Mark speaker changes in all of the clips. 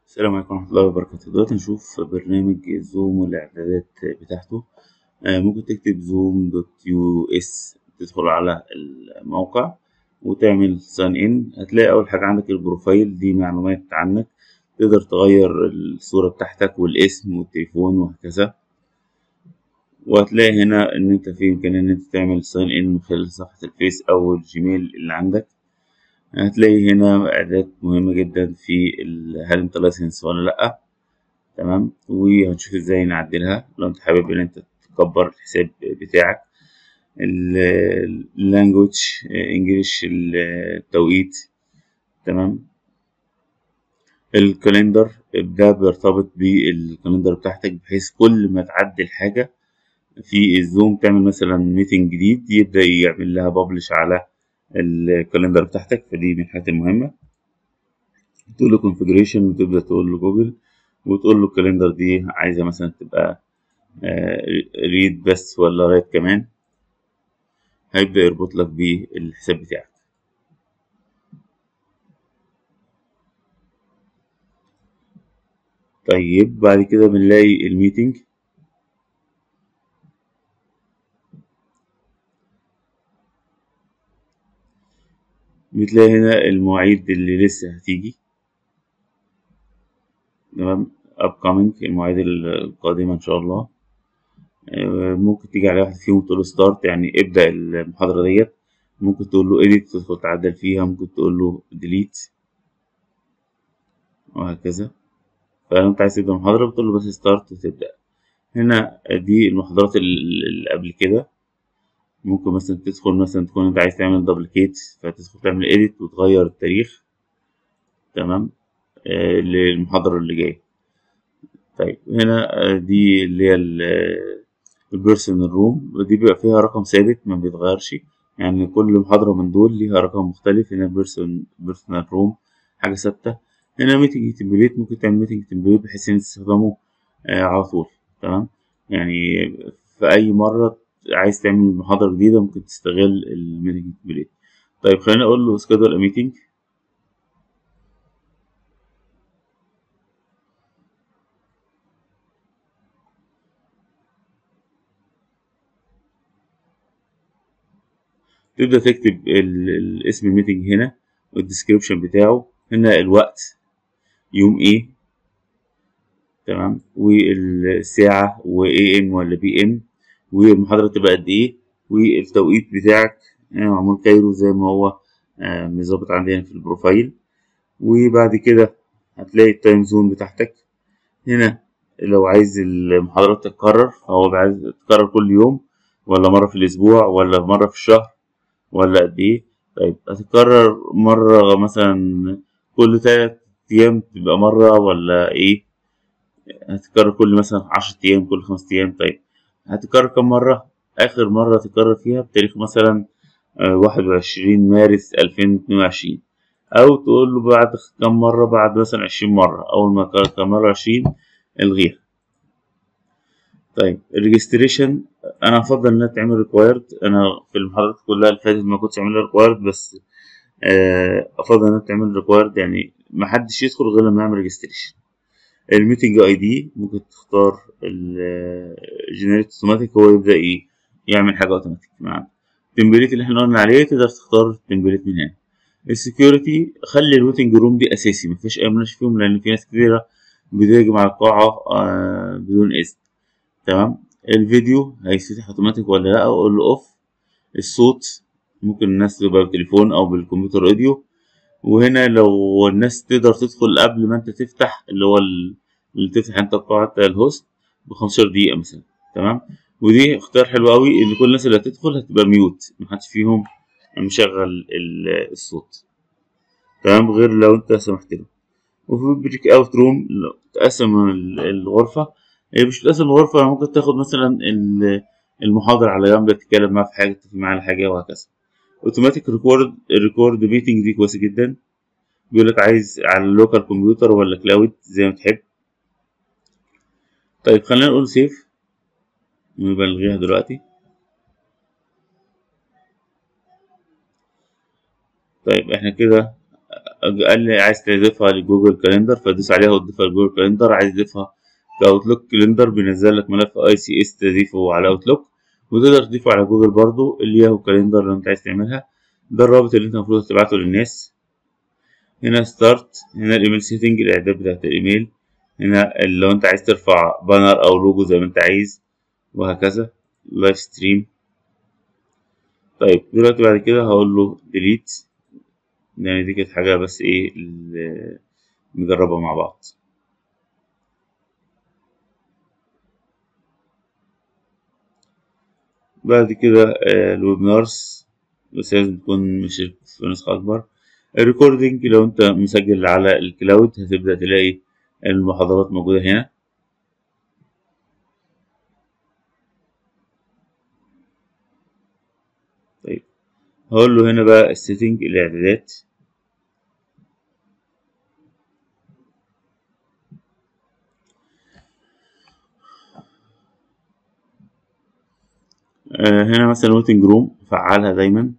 Speaker 1: السلام عليكم ورحمة الله وبركاته دلوقتي نشوف برنامج زوم والإعدادات بتاعته آه، ممكن تكتب زوم دوت يو اس تدخل على الموقع وتعمل ساين ان هتلاقي أول حاجة عندك البروفايل دي معلومات عنك تقدر تغير الصورة بتاعتك والاسم والتليفون وهكذا وهتلاقي هنا إن أنت في إمكانية إن أنت تعمل ساين ان من خلال صفحة الفيس أو الجيميل اللي عندك هتلاقي هنا إعدادات مهمة جدا في ال- هل أنت لايسنس ولا لأ تمام وهنشوف ازاي نعدلها لو انت حابب ان انت تكبر الحساب بتاعك اللانجوج انجليش التوقيت تمام الكالندر ده بيرتبط بالكالندر بتاعتك بحيث كل ما تعدل حاجة في الزوم تعمل مثلا ميتنج جديد يبدأ يعمل لها ببلش على الكالندر بتاعتك فدي من الحاجات المهمة تقول له configuration وتبدأ تقول له جوجل وتقول له الكالندر دي عايزة مثلا تبقى ريد بس ولا رايت كمان هيبدأ يربط لك بالحساب بتاعك طيب بعد كده بنلاقي الميتنج بتلاقي هنا المواعيد اللي لسه هتيجي تمام upcoming المواعيد القادمة إن شاء الله ممكن تيجي على واحد فيهم تقول له ستارت يعني ابدأ المحاضرة ديت ممكن تقول له edit تدخل تعدل فيها ممكن تقول له delete وهكذا فلو انت عايز تبدأ محاضرة بتقول له بس ستارت وتبدأ هنا دي المحاضرات اللي قبل كده ممكن مثلا تدخل مثلا تكون انت عايز تعمل دبليكيت فتدخل تعمل edit وتغير التاريخ تمام آه للمحاضرة اللي جاية طيب هنا آه دي اللي هي البيرسونال روم دي بيبقى فيها رقم ثابت ما بيتغيرش يعني كل محاضرة من دول ليها رقم مختلف هنا بيرسون بيرسونال روم حاجة ثابتة هنا ميتنج تمبليت ممكن تعمل ميتنج تمبليت بحيث ان تستخدمه آه على طول تمام يعني في اي مرة عايز تعمل محاضرة جديدة ممكن تستغل الميتنج تمبليت طيب خلينا اقول له سكادول ميتنج تبدأ تكتب اسم الميتنج هنا والديسكريبشن بتاعه هنا الوقت يوم ايه تمام والساعة و اي ام ولا بي ام والمحاضرة تبقى قد ايه والتوقيت بتاعك يعني معمول كايرو زي ما هو مظبط عندنا في البروفايل وبعد كده هتلاقي التايم زون بتاعتك هنا لو عايز المحاضرات تتكرر فهو عايز تتكرر كل يوم ولا مرة في الأسبوع ولا مرة في الشهر ولا قد ايه طيب هتتكرر مرة مثلا كل تلات أيام تبقى مرة ولا ايه هتتكرر كل مثلا عشر أيام كل خمس أيام طيب هتتكرر كم مرة آخر مرة تتكرر فيها بتاريخ مثلا واحد وعشرين مارس ألفين اتنين وعشرين أو تقول له بعد كم مرة بعد مثلا عشرين مرة أول ما تكرر كم مرة عشرين الغيها طيب الريجستريشن انا افضل انها تعمل ريكوايرد انا في المحاضرات كلها اللي فاتت ما كنتش اعملها ريكوايرد بس افضل انها تعمل ريكوايرد يعني ما حدش يدخل غير لما يعمل ريجستريشن الميتنج اي دي ممكن تختار الجنريت اوتوماتيك هو يبدا ايه يعمل حاجه اوتوماتيك معانا التمبليت اللي احنا قلنا عليه تقدر تختار التمبليت من هنا السكيورتي خلي الويتنج روم دي اساسي مفيش اي مناقشه فيهم لان في ناس كتيره بتهجم على القاعه بدون اذن تمام الفيديو هيفتح اوتوماتيك ولا لا اقول له اوف الصوت ممكن الناس تبقى بالتليفون او بالكمبيوتر اوديو وهنا لو الناس تقدر تدخل قبل ما انت تفتح اللي هو اللي تفتح انت قاعة الهوست ب 15 دقيقة مثلا تمام ودي اختيار حلو قوي ان كل الناس اللي هتدخل هتبقى ميوت محدش فيهم مشغل الصوت تمام غير لو انت سمحت له وفي بريك اوت روم تقسم الغرفة هي مش بتقسم الغرفة ممكن تاخد مثلا المحاضر على جنب تتكلم معاه في حاجة تتفق معاه على حاجة وهكذا اوتوماتيك ريكورد الريكورد ميتنج دي كويسة جدا بيقول لك عايز على اللوكال كمبيوتر ولا كلاود زي ما تحب طيب خلينا نقول سيف نبلغيها دلوقتي طيب احنا كده قال لي عايز تضيفها لجوجل كالندر فدوس عليها وتضيفها لجوجل كالندر عايز تضيفها كاوتلوك كالندر بينزل لك ملف اي سي اس تضيفه على اوتلوك وتقدر تضيفه على جوجل برضو الياهو كالندر لو انت عايز تعملها ده الرابط اللي انت المفروض تبعته للناس هنا ستارت هنا الايميل سيتنج الاعداد بتاعت الايميل هنا لو انت عايز ترفع بانر او لوجو زي ما انت عايز وهكذا لايف ستريم طيب دلوقتي بعد كده هقول له ديليت يعني دي كانت حاجة بس ايه نجربها مع بعض بعد كده الويبنارز بس لازم تكون مش في نسخة أكبر الريكوردينج لو أنت مسجل على الكلاود هتبدأ تلاقي المحاضرات موجودة هنا طيب هقول له هنا بقى السيتنج الإعدادات هنا مثلا ويتنج روم فعلها دايما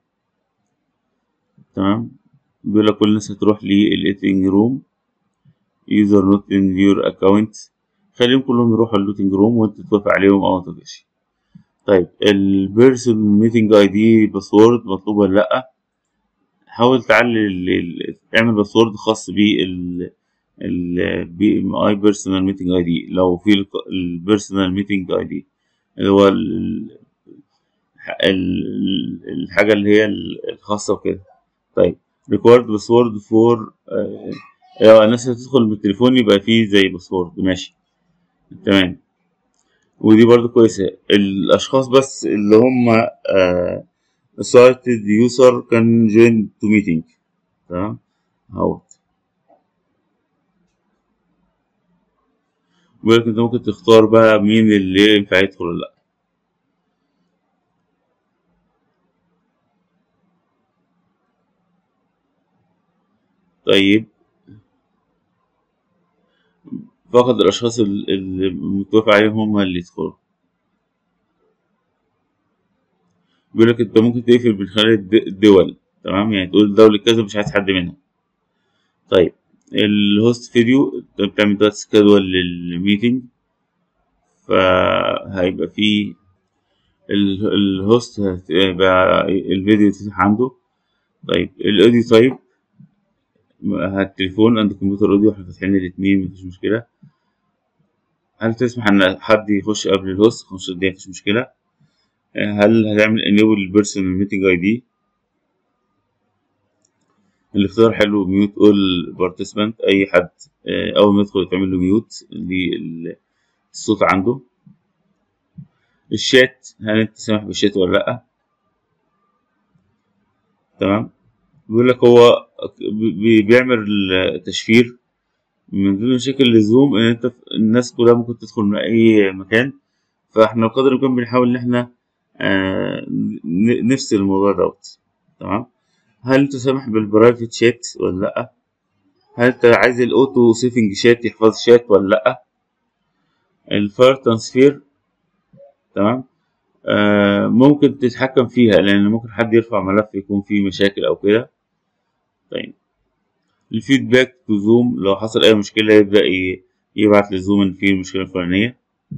Speaker 1: تمام بيقول لك كل الناس هتروح للويتنج روم يوزر نوت ان يور اكونت خليهم كلهم يروحوا اللوتنج روم وانت توافق عليهم او ما توافقش طيب البيرسون ميتنج اي دي باسورد مطلوب ولا لا حاول تعلي اعمل باسورد خاص بال البي ام اي بيرسونال ميتنج اي دي لو في البيرسونال ميتنج اي دي اللي هو الحاجة اللي هي الخاصة وكده طيب ريكورد باسورد فور لو الناس هتدخل بالتليفون يبقى فيه زي باسورد ماشي تمام ودي برضو كويسة الأشخاص بس اللي هم cited user can join to meeting تمام اهوت بيقولك انت ممكن تختار بقى مين اللي ينفع يدخل ولا لأ طيب فقط الأشخاص اللي متوافق عليهم هم اللي يدخلوا بيقولك انت ممكن تقفل من خلال الدول تمام يعني تقول دولة كذا مش عايز حد منها طيب الهوست فيديو انت بتعمل دلوقتي سكادول للميتنج فهيبقى فيه الهوست هيبقى الفيديو يتفتح عنده طيب الاوديو طيب التليفون عند الكمبيوتر اوديو احنا فاتحين الاتنين مفيش مشكلة هل تسمح ان حد يخش قبل الهوست 15 دقيقة مفيش مشكلة هل هتعمل enable البيرسونال ميتنج اي دي الاختيار حلو ميوت اول بارتيسيبانت اي حد اول ما يدخل يتعمل له ميوت للصوت عنده الشات هل انت سامح بالشات ولا لا تمام بيقول لك هو بيعمل تشفير من ضمن مشاكل الزوم ان انت الناس كلها ممكن تدخل من اي مكان فاحنا بقدر الامكان بنحاول ان احنا آه نفصل الموضوع دوت تمام هل تسمح بالبرايفت شات ولا لا هل انت عايز الاوتو سيفنج شات يحفظ شات ولا لا الفاير ترانسفير تمام آه ممكن تتحكم فيها لان ممكن حد يرفع ملف يكون فيه مشاكل او كده طيب الفيدباك تو زوم لو حصل اي مشكله يبدا يبعت لزوم ان في المشكله الفلانيه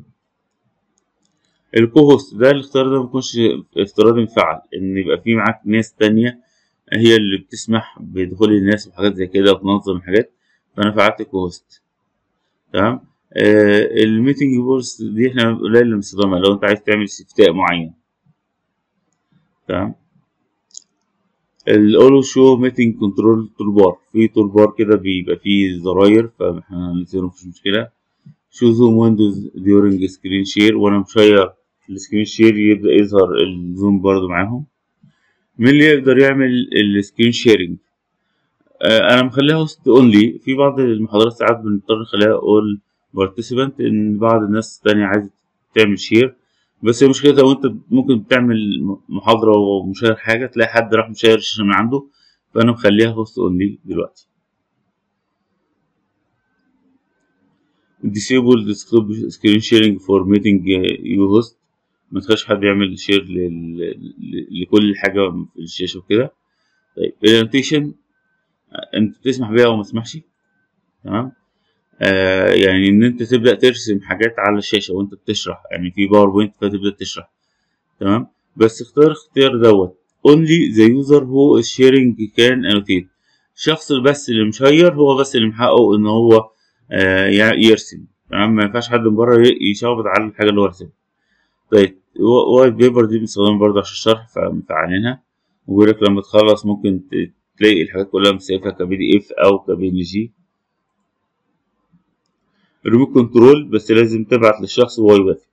Speaker 1: الكوهوست ده الاختيار ده ميكونش افتراضي مفعل ان يبقى في معاك ناس تانية هي اللي بتسمح بدخول الناس وحاجات زي كده وتنظم الحاجات فانا فعلت الكوهوست تمام آه الميتنج بورس دي احنا قليل اللي بنستخدمها لو انت عايز تعمل استفتاء معين تمام الاولو شو ميتنج كنترول تول بار في تول بار كده بيبقى فيه زراير فاحنا هننزله مفيش مشكله شو زوم ويندوز ديورنج سكرين شير وانا مشير السكرين شير يبدا يظهر الزوم برضو معاهم مين اللي يقدر يعمل السكرين شيرنج آه انا مخليها هوست اونلي في بعض المحاضرات ساعات بنضطر نخليها اول بارتيسيبنت ان بعض الناس التانية عايزة تعمل شير بس هي مشكلتها لو انت ممكن تعمل محاضرة ومشاهر حاجة تلاقي حد راح مشاهر الشاشة من عنده فانا مخليها هوست اونلي دلوقتي disable desktop screen sharing for meeting you host ما تخليش حد يعمل شير لكل حاجة في الشاشة وكده طيب الانوتيشن انت تسمح بيها او ما تسمحش تمام آه يعني ان انت تبدا ترسم حاجات على الشاشه وانت بتشرح يعني في باوربوينت فتبدا تشرح تمام بس اختار اختيار دوت only the user who is sharing can annotate الشخص بس اللي مشير هو بس اللي محقق ان هو آه يرسم تمام ما ينفعش حد من بره يشخبط على الحاجه اللي هو رسمها طيب وايت بيبر دي بنستخدمها برضه عشان الشرح فمفعلينها وبيقول لك لما تخلص ممكن تلاقي الحاجات كلها مسيفها كبي دي اف او كبي دي جي ريموت كنترول بس لازم تبعت للشخص وهو يوافق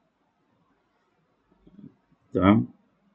Speaker 1: تمام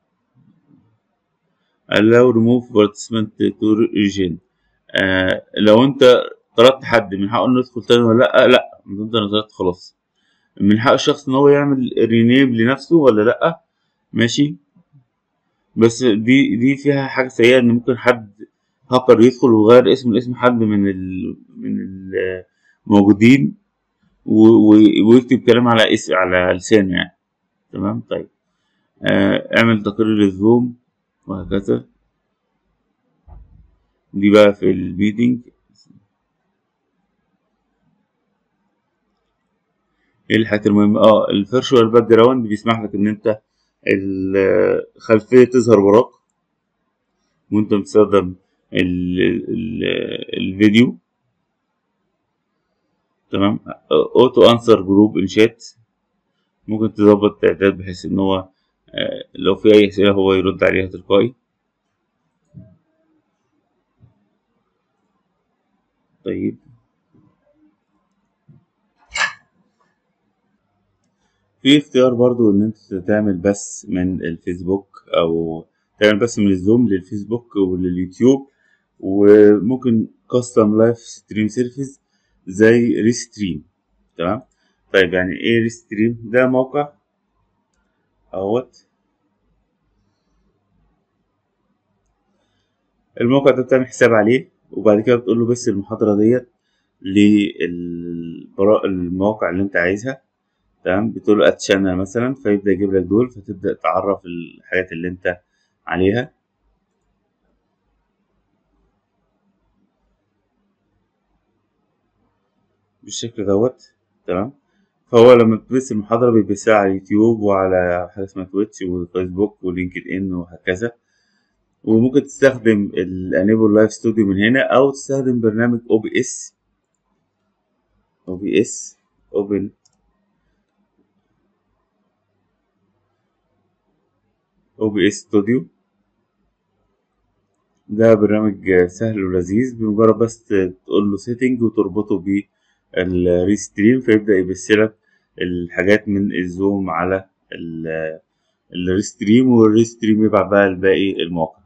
Speaker 1: allow remove participant to region آه لو انت طردت حد من حقه انه يدخل تاني ولا لا لا انت طردت خلاص من حق الشخص ان هو يعمل رينيم لنفسه ولا لا ماشي بس دي دي فيها حاجه سيئه ان ممكن حد هاكر يدخل ويغير اسم الاسم حد من ال من الموجودين ويكتب كلام على اسم على لسانه يعني تمام طيب آه اعمل تقرير للزوم وهكذا دي بقى في الميتنج ايه الحاجات المهمة اه الفيرشوال باك جراوند بيسمح لك ان انت الخلفية تظهر وراك وانت بتستخدم الفيديو تمام اوتو انسر جروب ان شات ممكن تظبط تعداد بحيث ان هو لو في اي اسئله هو يرد عليها تلقائي طيب في اختيار برضو ان انت تعمل بس من الفيسبوك او تعمل بس من الزوم للفيسبوك ولليوتيوب وممكن كاستم لايف ستريم سيرفيس زي ريستريم تمام طيب يعني ايه ريستريم ده موقع اهوت الموقع ده بتعمل حساب عليه وبعد كده بتقول له بس المحاضرة ديت للمواقع اللي انت عايزها تمام بتقول له اد شانل مثلا فيبدأ يجيب لك دول فتبدأ تعرف الحاجات اللي انت عليها بالشكل دوت تمام فهو لما بتبث المحاضرة بيبثها على اليوتيوب وعلى حاجة اسمها تويتش وفيسبوك ولينكد ان وهكذا وممكن تستخدم الانيبل لايف ستوديو من هنا او تستخدم برنامج او بي اس او بي اس اوبن او بي اس ستوديو ده برنامج سهل ولذيذ بمجرد بس تقول له سيتنج وتربطه بالريستريم فيبدأ يبثلك الحاجات من الزوم على الريستريم والريستريم يبعت بقى لباقي المواقع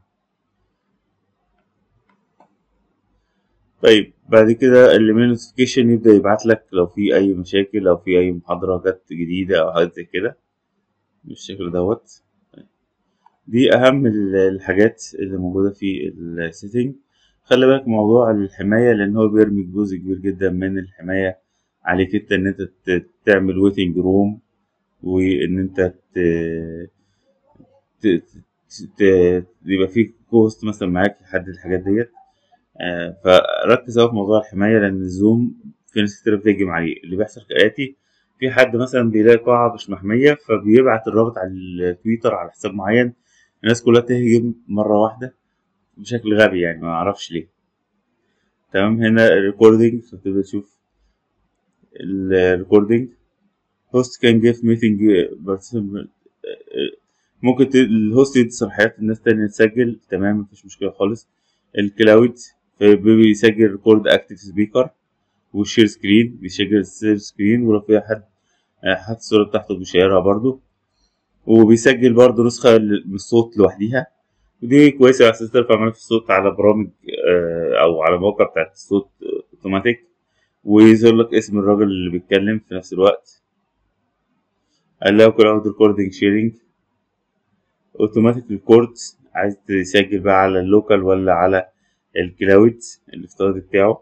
Speaker 1: طيب بعد كده الايميل نوتيفيكيشن يبدأ يبعت لك لو في أي مشاكل أو في أي محاضرة جت جديدة أو حاجة زي كده بالشكل دوت دي أهم الحاجات اللي موجودة في السيتنج خلي بالك موضوع الحماية لأن هو بيرمي جزء كبير جدا من الحماية عليك انت ان انت تعمل ويتنج روم وان انت ت... ت... ت... يبقى في كوست مثلا معاك يحدد الحاجات ديت آه فركز أوي في موضوع الحماية لأن الزوم في ناس كتير بتهجم عليه اللي بيحصل كآتي في حد مثلا بيلاقي قاعة مش محمية فبيبعت الرابط على التويتر على حساب معين الناس كلها تهجم مرة واحدة بشكل غبي يعني ما اعرفش ليه تمام هنا الريكوردينج فتبدأ تشوف الريكوردينج هوست كان جيف ميتنج ممكن ت... الهوست يدي صلاحيات الناس تانية تسجل تمام مفيش مشكلة خالص الكلاود بيسجل ريكورد اكتف سبيكر والشير سكرين بيسجل الشير سكرين ولو في حد حط الصورة بتاعته بيشيرها برضو وبيسجل برضو نسخة من الصوت لوحديها ودي كويسة على أساس ترفع ملف الصوت على برامج أو على موقع بتاعت الصوت أوتوماتيك ويظهر لك اسم الراجل اللي بيتكلم في نفس الوقت allow cloud recording sharing automatic record عايز تسجل بقى على اللوكال ولا على الكلاود الافتراضي بتاعه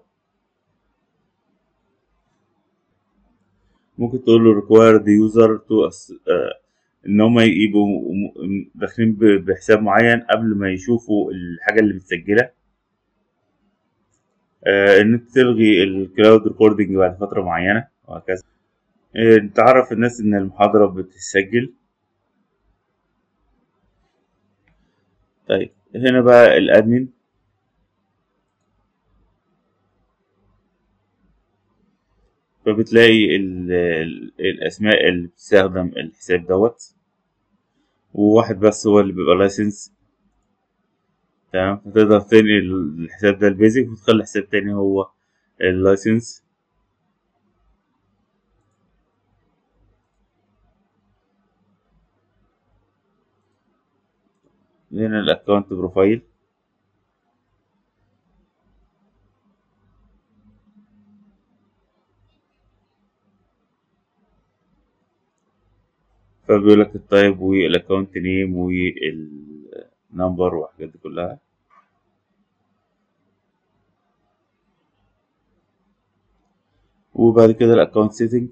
Speaker 1: ممكن تقول له require the user to uh, ان هم يبقوا داخلين بحساب معين قبل ما يشوفوا الحاجه اللي متسجله آه، ان انت تلغي الكلاود ريكوردنج بعد فتره معينه وهكذا آه، تعرف الناس ان المحاضره بتتسجل طيب هنا بقى الادمن فبتلاقي ال- ال- الاسماء اللي بتستخدم الحساب دوت وواحد بس هو اللي بيبقى لايسنس تمام فتقدر تنقل الحساب ده البيزك وتخلي حساب تاني هو اللايسنس هنا الاكونت بروفايل فبيقول لك التايب والاكونت نيم والنمبر والحاجات دي كلها وبعد كده الاكونت سيتنج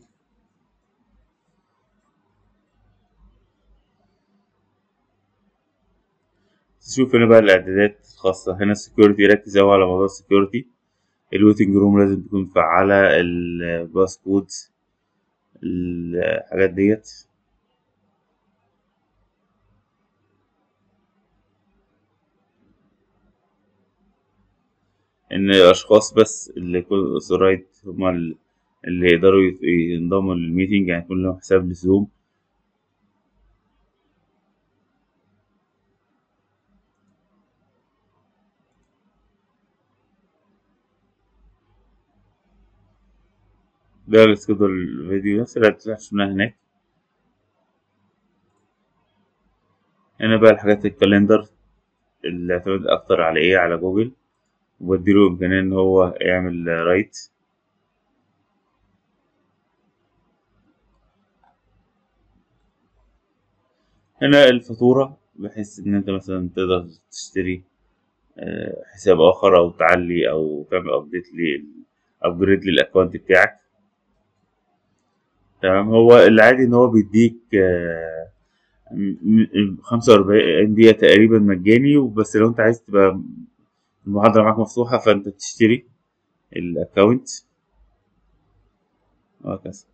Speaker 1: تشوف هنا بقى الاعدادات الخاصة هنا السكيورتي ركز أوي على موضوع السكيورتي الويتنج روم لازم تكون مفعلة الباس كود الحاجات ديت ان الاشخاص بس اللي يكونوا اوثرايد هما ال- اللي يقدروا يت- ينضموا للميتنج يعني يكون لهم حساب للزوم ده السكيدول الفيديو نفس اللي هتفتح شفناها هناك هنا بقى الحاجات الكالندر اللي اعتمد اكتر على ايه على جوجل وبديله امكانية ان هو يعمل رايت هنا الفاتورة بحيث ان انت مثلا تقدر تشتري آه، حساب اخر او تعلي او تعمل ابديت ابجريد للاكونت بتاعك تمام هو العادي ان هو بيديك آه، م- م- 45 دقيقة تقريبا مجاني وبس لو انت عايز تبقى المحاضرة معاك مفتوحة فانت تشتري الاكونت وهكذا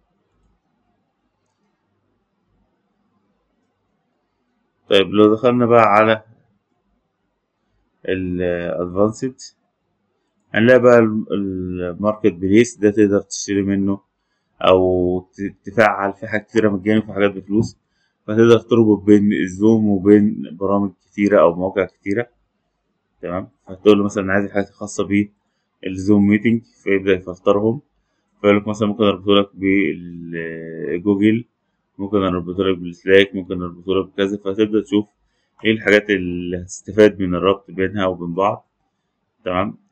Speaker 1: طيب لو دخلنا بقى على الادفانسد هنلاقي بقى الماركت بليس ده تقدر تشتري منه او ت- تفعل في حاجات كتيرة مجاني وفي حاجات بفلوس فتقدر تربط بين الزوم وبين برامج كتيرة او مواقع كتيرة تمام فتقول له مثلا عايز حاجات خاصة بالزوم ميتنج فيبدأ يفلترهم فيقول لك مثلا ممكن اربطه لك بالجوجل ممكن اربطه لك بالسلاك ممكن اربطه لك بكذا فتبدأ تشوف ايه الحاجات اللي هتستفاد من الربط بينها وبين بعض تمام